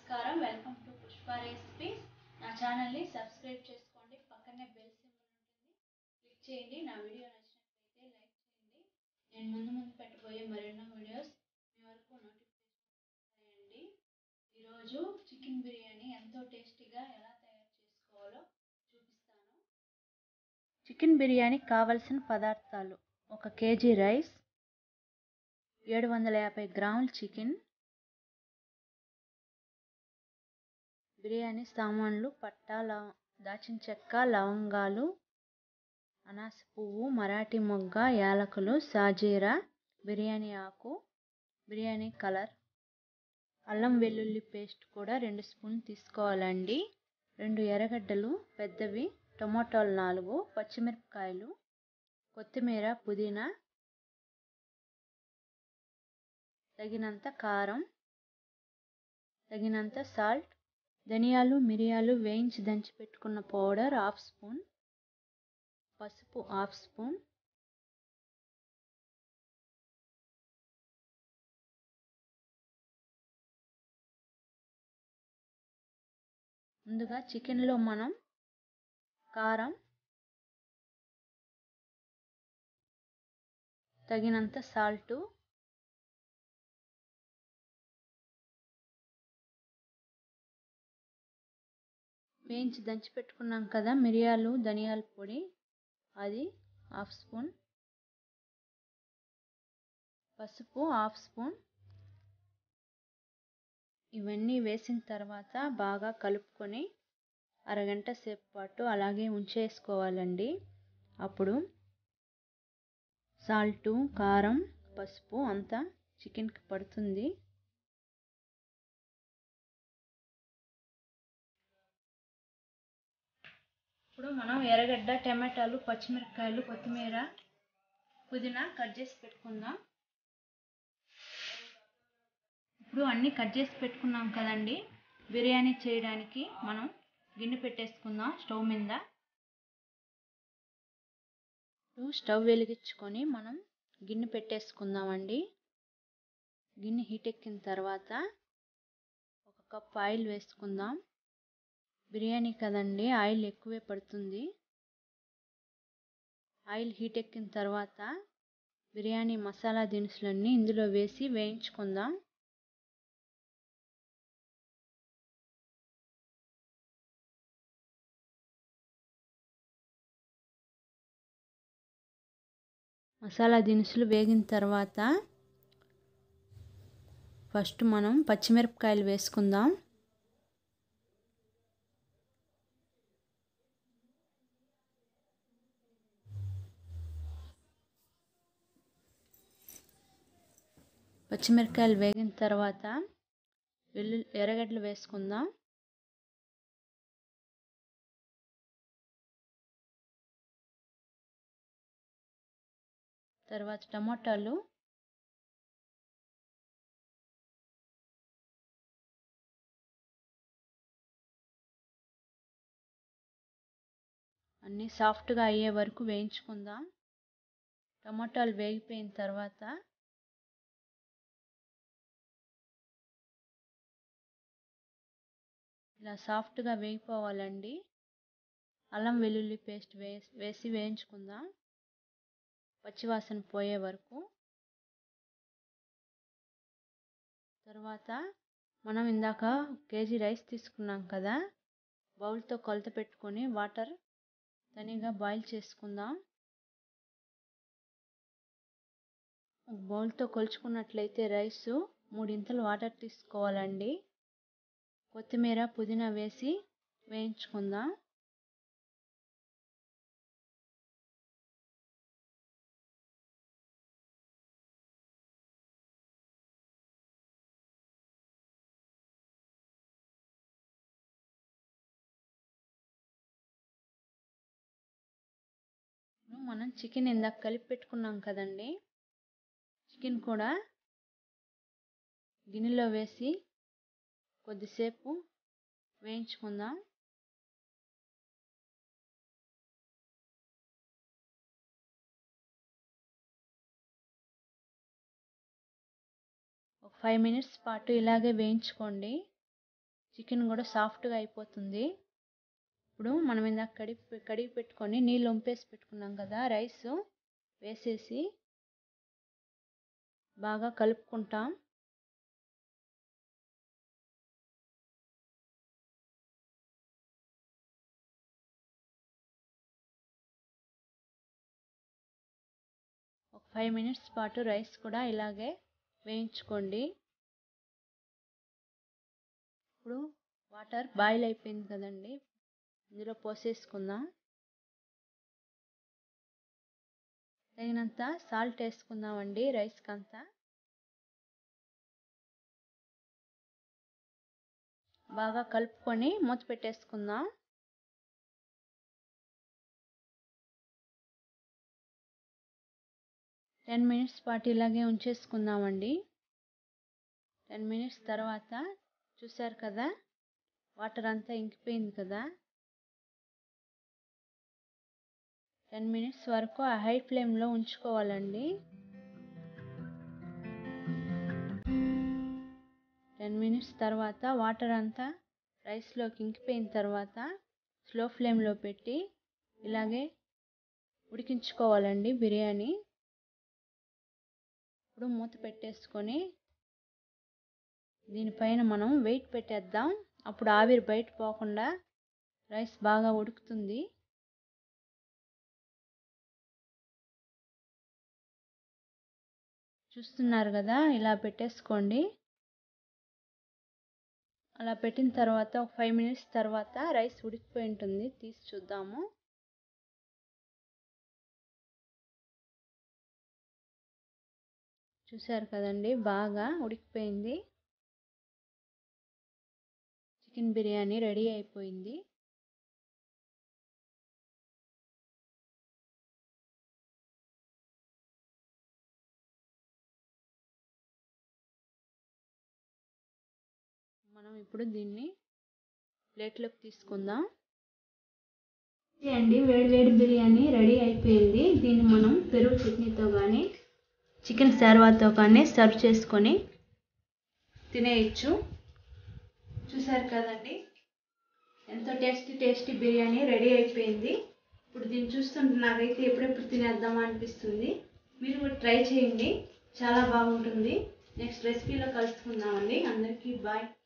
నమస్కారం welcome to Pushpa recipes నా ఛానల్ని సబ్స్క్రైబ్ చేసుకోండి పక్కనే బెల్ సింబల్ ఉంటుంది క్లిక్ చేయండి నా వీడియో నచ్చినట్లయితే లైక్ చేయండి నేను ముందు ముందు పెట్టబోయే మరెన్నో వీడియోస్ మీ వరకు నోటిఫికేషన్ వస్తాయండి ఈరోజు చికెన్ బిర్యానీ ఎంతో టేస్టీగా ఎలా తయారు చేసుకోవాలో చూపిస్తాను చికెన్ బిర్యానీ కావలసిన పదార్థాలు ఒక కేజీ రైస్ ఏడు వందల యాభై గ్రాముల చికెన్ బిర్యానీ సామాన్లు పట్టా లవ దాచిన చెక్క లవంగాలు అనాస పువ్వు మరాఠీ మొగ్గ యాలకులు సాజీరా బిర్యానీ ఆకు బిర్యానీ కలర్ అల్లం వెల్లుల్లి పేస్ట్ కూడా రెండు స్పూన్ తీసుకోవాలండి రెండు ఎర్రగడ్డలు పెద్దవి టొమాటోలు నాలుగు పచ్చిమిరపకాయలు కొత్తిమీర పుదీనా తగినంత కారం తగినంత సాల్ట్ ధనియాలు మిరియాలు వేయించి దంచి పెట్టుకున్న పౌడర్ హాఫ్ స్పూన్ పసుపు హాఫ్ స్పూన్ ముందుగా చికెన్లో మనం కారం తగినంత సాల్టు వేయించి దంచి పెట్టుకున్నాం కదా మిరియాలు ధనియాల పొడి అది హాఫ్ స్పూన్ పసుపు హాఫ్ స్పూన్ ఇవన్నీ వేసిన తర్వాత బాగా కలుపుకొని అరగంట సేపు పాటు అలాగే ఉంచేసుకోవాలండి అప్పుడు సాల్టు కారం పసుపు అంతా చికెన్కి పడుతుంది ఇప్పుడు మనం ఎర్రగడ్డ టమాటాలు పచ్చిమిరపకాయలు కొత్తిమీర పుదీనా కట్ చేసి పెట్టుకుందాం ఇప్పుడు అన్నీ కట్ చేసి పెట్టుకున్నాం కదండి బిర్యానీ చేయడానికి మనం గిన్నె పెట్టేసుకుందాం స్టవ్ మీద స్టవ్ వెలిగించుకొని మనం గిన్నె పెట్టేసుకుందామండి గిన్నె హీట్ ఎక్కిన తర్వాత ఒక కప్ ఆయిల్ వేసుకుందాం బిర్యానీ కదండి ఆయిల్ ఎక్కువే పడుతుంది ఆయిల్ హీట్ ఎక్కిన తర్వాత బిర్యానీ మసాలా దినుసులన్నీ ఇందులో వేసి వేయించుకుందాం మసాలా దినుసులు వేగిన తర్వాత ఫస్ట్ మనం పచ్చిమిరపకాయలు వేసుకుందాం పచ్చిమిరపకాయలు వేగిన తర్వాత వెల్లు ఎర్రగడ్డలు వేసుకుందాం తర్వాత టమాటాలు అన్నీ సాఫ్ట్గా అయ్యే వరకు వేయించుకుందాం టమాటాలు వేగిపోయిన తర్వాత ఇలా సాఫ్ట్గా వేగిపోవాలండి అల్లం వెల్లుల్లి పేస్ట్ వేసి వేసి వేయించుకుందాం పచ్చివాసన పోయే వరకు తర్వాత మనం ఇందాక కేజీ రైస్ తీసుకున్నాం కదా బౌల్తో కొలత పెట్టుకొని వాటర్ తనిగా బాయిల్ చేసుకుందాం బౌల్తో కొలుచుకున్నట్లయితే రైస్ మూడింతలు వాటర్ తీసుకోవాలండి కొత్తిమీర పుదీనా వేసి వేయించుకుందాం మనం చికెన్ ఇందాక కలిపి పెట్టుకున్నాం కదండి చికెన్ కూడా గిన్నెలో వేసి కొద్దిసేపు వేయించుకుందాం ఒక ఫైవ్ మినిట్స్ పాటు ఇలాగే వేయించుకోండి చికెన్ కూడా సాఫ్ట్గా అయిపోతుంది ఇప్పుడు మనం ఇందాక కడిగి కడిగి పెట్టుకొని నీళ్ళు వంపేసి పెట్టుకున్నాం కదా రైస్ వేసేసి బాగా కలుపుకుంటాం ఒక ఫైవ్ మినిట్స్ పాటు రైస్ కూడా ఇలాగే వేయించుకోండి ఇప్పుడు వాటర్ బాయిల్ అయిపోయింది కదండి ఇందులో పోసేసుకుందాం తగినంత సాల్ట్ వేసుకుందామండి రైస్కి అంతా బాగా కలుపుకొని మూత పెట్టేసుకుందాం టెన్ మినిట్స్ పాటు ఇలాగే ఉంచేసుకుందామండి టెన్ మినిట్స్ తర్వాత చూసారు కదా వాటర్ అంతా ఇంకిపోయింది కదా టెన్ మినిట్స్ వరకు ఆ హై ఫ్లేమ్లో ఉంచుకోవాలండి టెన్ మినిట్స్ తర్వాత వాటర్ అంతా రైస్లోకి ఇంకిపోయిన తర్వాత స్లో ఫ్లేమ్లో పెట్టి ఇలాగే ఉడికించుకోవాలండి బిర్యానీ ఇప్పుడు మూత పెట్టేసుకొని దీనిపైన మనం వెయిట్ పెట్టేద్దాం అప్పుడు ఆవిరి బయట పోకుండా రైస్ బాగా ఉడుకుతుంది చూస్తున్నారు కదా ఇలా పెట్టేసుకోండి అలా పెట్టిన తర్వాత ఒక ఫైవ్ మినిట్స్ తర్వాత రైస్ ఉడికిపోయి ఉంటుంది తీసి చూద్దాము చూసారు కదండి బాగా ఉడికిపోయింది చికెన్ బిర్యానీ రెడీ అయిపోయింది మనం ఇప్పుడు దీన్ని ప్లేట్లోకి తీసుకుందాం అండి వేడి వేడి బిర్యానీ రెడీ అయిపోయింది దీన్ని మనం పెరుగు చట్నీతో కానీ చికెన్ శార్వాతో కానీ సర్వ్ చేసుకొని తినేయచ్చు చూసారు కదండి ఎంతో టేస్టీ టేస్టీ బిర్యానీ రెడీ అయిపోయింది ఇప్పుడు దీన్ని చూస్తుంటే నాకైతే ఎప్పుడెప్పుడు తినేద్దామా అనిపిస్తుంది మీరు కూడా ట్రై చేయండి చాలా బాగుంటుంది నెక్స్ట్ రెసిపీలో కలుసుకుందామండి అందరికీ బాయ్